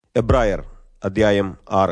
എബ്രായർ അധ്യായം ആറ്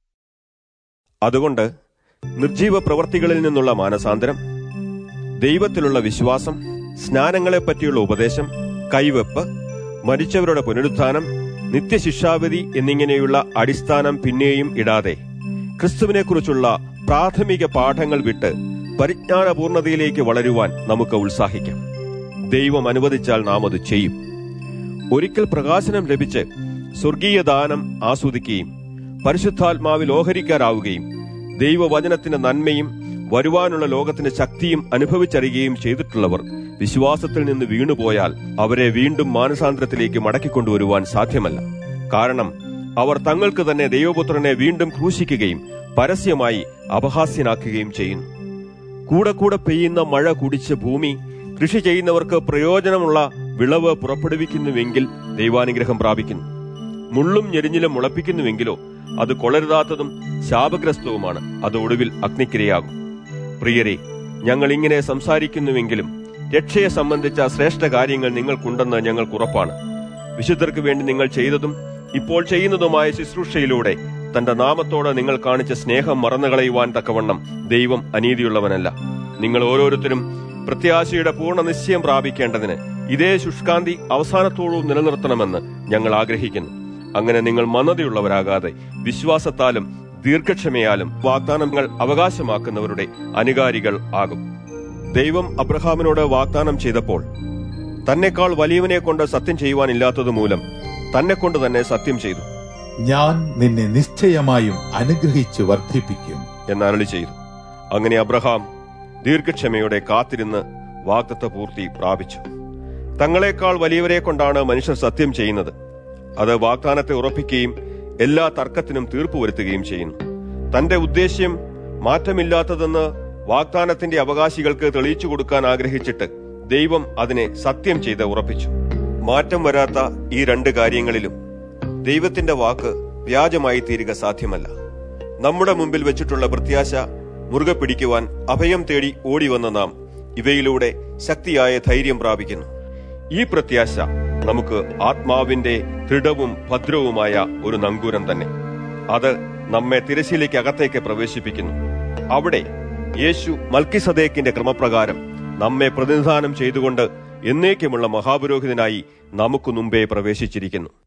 അതുകൊണ്ട് നിർജീവ പ്രവർത്തികളിൽ നിന്നുള്ള മാനസാന്തരം ദൈവത്തിലുള്ള വിശ്വാസം സ്നാനങ്ങളെപ്പറ്റിയുള്ള ഉപദേശം കൈവെപ്പ് മരിച്ചവരുടെ പുനരുത്ഥാനം നിത്യശിക്ഷാവിധി എന്നിങ്ങനെയുള്ള അടിസ്ഥാനം പിന്നെയും ഇടാതെ ക്രിസ്തുവിനെക്കുറിച്ചുള്ള പ്രാഥമിക പാഠങ്ങൾ വിട്ട് പരിജ്ഞാനപൂർണതയിലേക്ക് വളരുവാൻ നമുക്ക് ഉത്സാഹിക്കാം ദൈവം അനുവദിച്ചാൽ നാം അത് ചെയ്യും ഒരിക്കൽ പ്രകാശനം ലഭിച്ച് സ്വർഗീയ ദാനം ആസ്വദിക്കുകയും പരിശുദ്ധാത്മാവിൽ ഓഹരിക്കാരാവുകയും ദൈവവചനത്തിന്റെ നന്മയും വരുവാനുള്ള ലോകത്തിന്റെ ശക്തിയും അനുഭവിച്ചറിയുകയും ചെയ്തിട്ടുള്ളവർ വിശ്വാസത്തിൽ നിന്ന് വീണുപോയാൽ അവരെ വീണ്ടും മാനസാന്തരത്തിലേക്ക് മടക്കിക്കൊണ്ടുവരുവാൻ സാധ്യമല്ല കാരണം അവർ തങ്ങൾക്ക് തന്നെ ദൈവപുത്രനെ വീണ്ടും ക്രൂശിക്കുകയും പരസ്യമായി അപഹാസ്യനാക്കുകയും ചെയ്യുന്നു കൂടെ കൂടെ പെയ്യുന്ന മഴ കുടിച്ച് ഭൂമി കൃഷി ചെയ്യുന്നവർക്ക് പ്രയോജനമുള്ള വിളവ് പുറപ്പെടുവിക്കുന്നുവെങ്കിൽ ദൈവാനുഗ്രഹം പ്രാപിക്കുന്നു മുള്ളും ഞെരിഞ്ഞിലും മുളപ്പിക്കുന്നുവെങ്കിലോ അത് കൊളരുതാത്തതും ശാപഗ്രസ്തവുമാണ് അത് ഒടുവിൽ അഗ്നിക്കിരയാകും പ്രിയരെ ഞങ്ങൾ ഇങ്ങനെ സംസാരിക്കുന്നുവെങ്കിലും രക്ഷയെ സംബന്ധിച്ച ശ്രേഷ്ഠ കാര്യങ്ങൾ നിങ്ങൾക്കുണ്ടെന്ന് ഞങ്ങൾക്ക് ഉറപ്പാണ് വിശുദ്ധർക്ക് വേണ്ടി നിങ്ങൾ ചെയ്തതും ഇപ്പോൾ ചെയ്യുന്നതുമായ ശുശ്രൂഷയിലൂടെ തന്റെ നാമത്തോട് നിങ്ങൾ കാണിച്ച സ്നേഹം മറന്നുകളയുവാൻ തക്കവണ്ണം ദൈവം അനീതിയുള്ളവനല്ല നിങ്ങൾ ഓരോരുത്തരും പ്രത്യാശയുടെ പൂർണ്ണ നിശ്ചയം പ്രാപിക്കേണ്ടതിന് ഇതേ ശുഷ്കാന്തി അവസാനത്തോളവും നിലനിർത്തണമെന്ന് ഞങ്ങൾ ആഗ്രഹിക്കുന്നു അങ്ങനെ നിങ്ങൾ മന്നതയുള്ളവരാകാതെ വിശ്വാസത്താലും ദീർഘക്ഷമയാലും വാഗ്ദാനങ്ങൾ അവകാശമാക്കുന്നവരുടെ അനുകാരികൾ ആകും ദൈവം അബ്രഹാമിനോട് വാഗ്ദാനം ചെയ്തപ്പോൾ തന്നെക്കാൾ വലിയവനെ കൊണ്ട് സത്യം ചെയ്യുവാനില്ലാത്തത് മൂലം തന്നെ കൊണ്ട് തന്നെ സത്യം ചെയ്തു ഞാൻ നിന്നെ നിശ്ചയമായും അനുഗ്രഹിച്ചു വർദ്ധിപ്പിക്കും എന്നരുളി ചെയ്തു അങ്ങനെ അബ്രഹാം ദീർഘക്ഷമയോടെ കാത്തിരുന്ന് വാഗ്ദത്ത പൂർത്തി പ്രാപിച്ചു തങ്ങളെക്കാൾ വലിയവരെ കൊണ്ടാണ് മനുഷ്യർ സത്യം ചെയ്യുന്നത് അത് വാഗ്ദാനത്തെ ഉറപ്പിക്കുകയും എല്ലാ തർക്കത്തിനും തീർപ്പ് വരുത്തുകയും ചെയ്യുന്നു തന്റെ ഉദ്ദേശ്യം മാറ്റമില്ലാത്തതെന്ന് വാഗ്ദാനത്തിന്റെ അവകാശികൾക്ക് തെളിയിച്ചു കൊടുക്കാൻ ആഗ്രഹിച്ചിട്ട് ദൈവം അതിനെ സത്യം ചെയ്ത് ഉറപ്പിച്ചു മാറ്റം വരാത്ത ഈ രണ്ട് കാര്യങ്ങളിലും ദൈവത്തിന്റെ വാക്ക് വ്യാജമായി തീരുക സാധ്യമല്ല നമ്മുടെ മുമ്പിൽ വെച്ചിട്ടുള്ള പ്രത്യാശ മുറുകെ പിടിക്കുവാൻ അഭയം തേടി ഓടി വന്ന നാം ഇവയിലൂടെ ശക്തിയായ ധൈര്യം പ്രാപിക്കുന്നു ഈ പ്രത്യാശ നമുക്ക് ആത്മാവിന്റെ ദൃഢവും ഭദ്രവുമായ ഒരു നങ്കൂരം തന്നെ അത് നമ്മെ തിരശ്ശീലയ്ക്ക് അകത്തേക്ക് പ്രവേശിപ്പിക്കുന്നു അവിടെ യേശു മൽക്കിസദേക്കിന്റെ ക്രമപ്രകാരം നമ്മെ പ്രതിനിധാനം ചെയ്തുകൊണ്ട് എന്നേക്കുമുള്ള മഹാപുരോഹിതനായി നമുക്ക് മുമ്പേ പ്രവേശിച്ചിരിക്കുന്നു